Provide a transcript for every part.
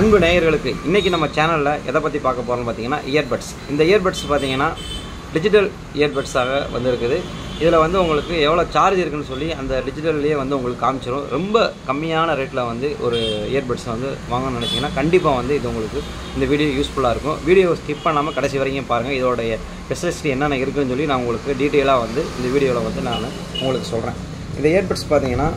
அன்பு நேயர்களுக்கு இன்றைக்கி நம்ம சேனலில் எதை பற்றி பார்க்க போகிறோம்னு பார்த்தீங்கன்னா இயர்பட்ஸ் இந்த இயர்பட்ஸ் பார்த்தீங்கன்னா டிஜிட்டல் இயர்பட்ஸாக வந்திருக்குது இதில் வந்து உங்களுக்கு எவ்வளோ சார்ஜ் இருக்குன்னு சொல்லி அந்த டிஜிட்டல்லையே வந்து உங்களுக்கு காமிச்சிரும் ரொம்ப கம்மியான ரேட்டில் வந்து ஒரு இயர்பட்ஸ் வந்து வாங்கணும்னு நினச்சிங்கன்னா கண்டிப்பாக வந்து இது உங்களுக்கு இந்த வீடியோ யூஸ்ஃபுல்லாக இருக்கும் வீடியோவை ஸ்கிப் பண்ணாமல் கடைசி வரைக்கும் பாருங்கள் இதோடைய ஃபெசிலிட்டி என்னென்ன இருக்குன்னு சொல்லி நான் உங்களுக்கு டீட்டெயிலாக வந்து இந்த வீடியோவில் வந்து நான் உங்களுக்கு சொல்கிறேன் இந்த இயர்பட்ஸ் பார்த்தீங்கன்னா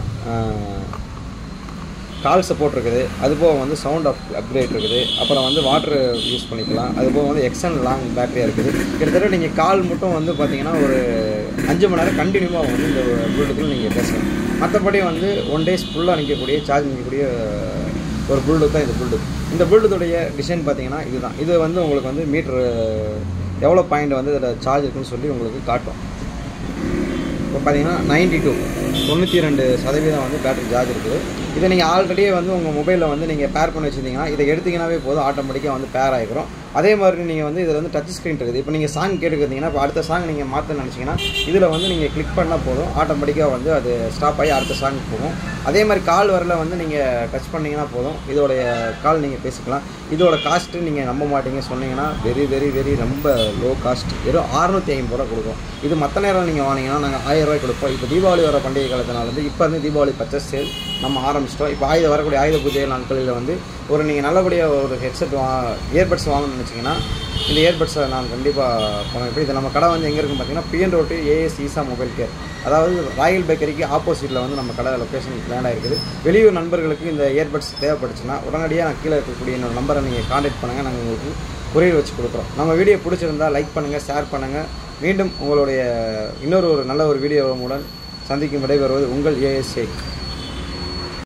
கால் சப்போர்ட் இருக்குது அதுபோக வந்து சவுண்ட் அப் அப்கிரேட் இருக்குது அப்புறம் வந்து வாட்டர் யூஸ் பண்ணிக்கலாம் அதுபோக வந்து எக்ஸ்டன் லாங் பேட்டரியாக இருக்குது கிட்டத்தட்ட நீங்கள் கால் மட்டும் வந்து பார்த்தீங்கன்னா ஒரு அஞ்சு மணி நேரம் கண்டினியூவாக வந்து இந்த ப்ளூடூத்தில் நீங்கள் பேசலாம் மற்றபடி வந்து ஒன் டேஸ் ஃபுல்லாக நிற்கக்கூடிய சார்ஜ் நிற்கக்கூடிய ஒரு ப்ளூடூத் தான் இந்த ப்ளூடூத் இந்த ப்ளூடூத்துடைய டிசைன் பார்த்தீங்கன்னா இதுதான் இது வந்து உங்களுக்கு வந்து மீட்ரு எவ்வளோ பாயிண்ட் வந்து இதில் சார்ஜ் இருக்குன்னு சொல்லி உங்களுக்கு காட்டும் இப்போ பார்த்தீங்கன்னா நைன்டி டூ தொண்ணூற்றி ரெண்டு சதவீதம் வந்து பேட்டரி சார்ஜ் இருக்குது இதை நீங்கள் ஆல்ரெடியே வந்து உங்கள் மொபைலில் வந்து நீங்கள் பேர் பண்ணி வச்சுருந்தீங்கன்னா இதை எடுத்தீங்கன்னாவே போதும் ஆட்டோமேட்டிக்காக வந்து பேர் ஆகிரும் அதே மாதிரி நீங்கள் வந்து இதில் வந்து டச் ஸ்க்ரீன் இருக்குது இப்போ நீங்கள் சாங் கேட்டுக்கிறீங்கன்னா இப்போ அடுத்த சாங் நீங்கள் மாற்ற நினச்சிங்கன்னா இதில் வந்து நீங்கள் கிளிக் பண்ணால் போதும் ஆட்டோமேட்டிக்காக வந்து அது ஸ்டாப் ஆகி அடுத்த சாங் போகும் அதே மாதிரி கால் வரல வந்து நீங்கள் டச் பண்ணிங்கன்னா போதும் இதோடைய கால் நீங்கள் பேசிக்கலாம் இதோட காஸ்ட்டு நீங்கள் நம்ப மாட்டீங்க சொன்னீங்கன்னா வெரி வெரி வெரி ரொம்ப லோ காஸ்ட் வெறும் அறுநூற்றி ஐம்பது ரூபா கொடுக்கும் இது மற்ற நேரம் நீங்கள் வாங்கினீங்கன்னா நாங்கள் ஆயிரம் ரூபாய் கொடுப்போம் இப்போ தீபாவளி வர பண்டிகை காலத்தினால வந்து இப்போ வந்து தீபாவளி பர்ச்சேஸ் சேல் நம்ம ஆரம்பிச்சிட்டோம் இப்போ ஆயுத வரக்கூடிய ஆயுத பூஜை நாட்களில் வந்து ஒரு நீங்கள் நல்லபடியாக ஒரு ஹெட்செட் வா இயர்பட்ஸ் வாங்கணும்னு நினச்சிங்கன்னா இந்த இயர்பட்ஸை நான் கண்டிப்பாக பண்ணுவேன் இது நம்ம கடை வந்து எங்கே இருக்குன்னு பார்த்தீங்கன்னா பிஎன் ரோட்டு ஏஎஸ் ஈசா மொபைல் கேர் அதாவது ராயல் பேக்கரிக்கு ஆப்போசிட்டில் வந்து நம்ம கடை லொக்கேஷன் லேண்ட் ஆகிருக்குது வெளியூர் நண்பர்களுக்கு இந்த இயர்பட்ஸ் தேவைப்பட்டுச்சுன்னா உடனடியாக நான் கீழே இருக்கக்கூடிய என்னோட நம்பரை நீங்கள் காண்டாக்ட் பண்ணுங்கள் நாங்கள் உங்களுக்கு கொரியர் வச்சு கொடுக்குறோம் நம்ம வீடியோ பிடிச்சிருந்தா லைக் பண்ணுங்கள் ஷேர் பண்ணுங்கள் மீண்டும் உங்களுடைய இன்னொரு ஒரு நல்ல ஒரு வீடியோ மூலம் சந்திக்கும் விடைபெறுவது உங்கள் ஏஎஸ் ஷேக்